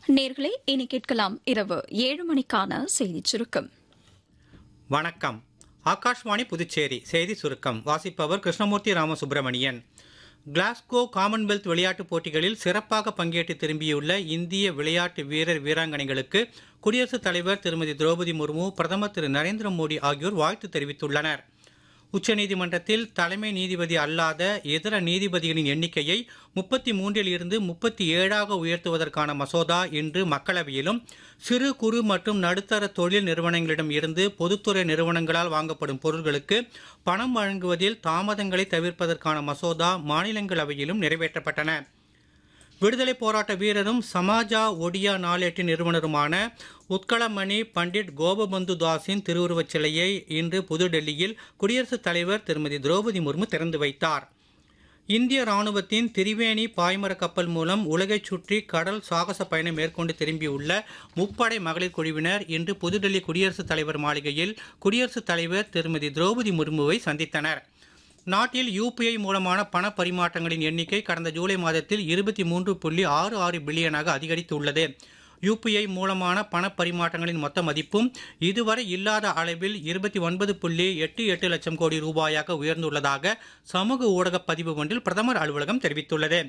நேர்களை இனி கேட்கலாம் இரவு ஏழு மணிக்கான செய்திச் சுருக்கம் வணக்கம் ஆகாஷ்வாணி புதுச்சேரி செய்தி சுருக்கம் வாசிப்பவர் கிருஷ்ணமூர்த்தி ராமசுப்பிரமணியன் கிளாஸ்கோ காமன்வெல்த் விளையாட்டுப் போட்டிகளில் சிறப்பாக பங்கேற்று திரும்பியுள்ள இந்திய விளையாட்டு வீரர் வீராங்கனைகளுக்கு குடியரசுத் தலைவர் திருமதி திரௌபதி முர்மு பிரதமர் திரு நரேந்திர மோடி ஆகியோர் வாழ்த்து தெரிவித்துள்ளனர் உச்சநீதிமன்றத்தில் தலைமை நீதிபதி அல்லாத இதர நீதிபதிகளின் எண்ணிக்கையை முப்பத்தி மூன்றில் இருந்து முப்பத்தி ஏழாக உயர்த்துவதற்கான மசோதா இன்று மக்களவையிலும் சிறு குறு மற்றும் நடுத்தர தொழில் நிறுவனங்களிடம் இருந்து பொதுத்துறை நிறுவனங்களால் வாங்கப்படும் பொருட்களுக்கு பணம் வழங்குவதில் தாமதங்களை தவிர்ப்பதற்கான மசோதா மாநிலங்களவையிலும் நிறைவேற்றப்பட்டன விடுதலை போராட்ட வீரரும் சமாஜா ஒடியா நாளேட்டின் நிறுவனருமான உத்கலமணி பண்டிட் கோபபந்து தாஸின் திருவுருவச் சிலையை இன்று புதுடெல்லியில் குடியரசுத் தலைவர் திருமதி திரௌபதி முர்மு திறந்து வைத்தார் இந்திய ராணுவத்தின் திரிவேணி பாய்மர கப்பல் மூலம் உலகைச் சுற்றி கடல் சாகச பயணம் மேற்கொண்டு திரும்பியுள்ள முப்படை மகளிர் குழுவினர் இன்று புதுடெல்லி குடியரசுத் தலைவர் மாளிகையில் குடியரசுத் தலைவர் திருமதி திரௌபதி முர்முவை சந்தித்தனர் நாட்டில் யூபிஐ மூலமான பண பரிமாற்றங்களின் எண்ணிக்கை கடந்த ஜூலை மாதத்தில் இருபத்தி மூன்று புள்ளி ஆறு ஆறு பில்லியனாக அதிகரித்துள்ளது யூபிஐ மூலமான பண பரிமாற்றங்களின் மொத்த மதிப்பும் இதுவரை இல்லாத அளவில் இருபத்தி ஒன்பது புள்ளி எட்டு எட்டு லட்சம் கோடி ரூபாயாக உயர்ந்துள்ளதாக சமூக ஊடக பதிவு ஒன்றில் பிரதமர் அலுவலகம் தெரிவித்துள்ளது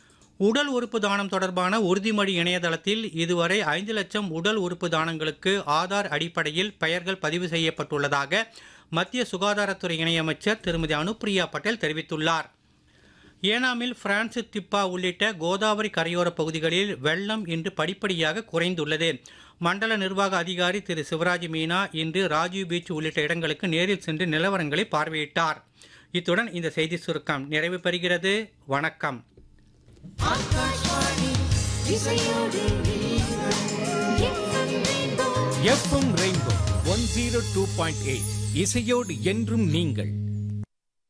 உடல் உறுப்பு தானம் தொடர்பான உறுதிமொழி இணையதளத்தில் இதுவரை ஐந்து லட்சம் உடல் உறுப்பு தானங்களுக்கு ஆதார் அடிப்படையில் பெயர்கள் பதிவு செய்யப்பட்டுள்ளதாக மத்திய சுகாதாரத்துறை இணையமைச்சர் திருமதி அனுப்பிரியா பட்டேல் தெரிவித்துள்ளார் ஏனாமில் பிரான்ஸ் திப்பா உள்ளிட்ட கோதாவரி கரையோர பகுதிகளில் வெள்ளம் இன்று படிப்படியாக குறைந்துள்ளது மண்டல நிர்வாக அதிகாரி திரு சிவராஜ் மீனா இன்று ராஜீவ் பீச் உள்ளிட்ட இடங்களுக்கு நேரில் சென்று நிலவரங்களை பார்வையிட்டார் இத்துடன் இந்த செய்தி சுருக்கம் நிறைவு பெறுகிறது வணக்கம் FM rainbow one zero two point eight இசையோடு என்றும் நீங்கள்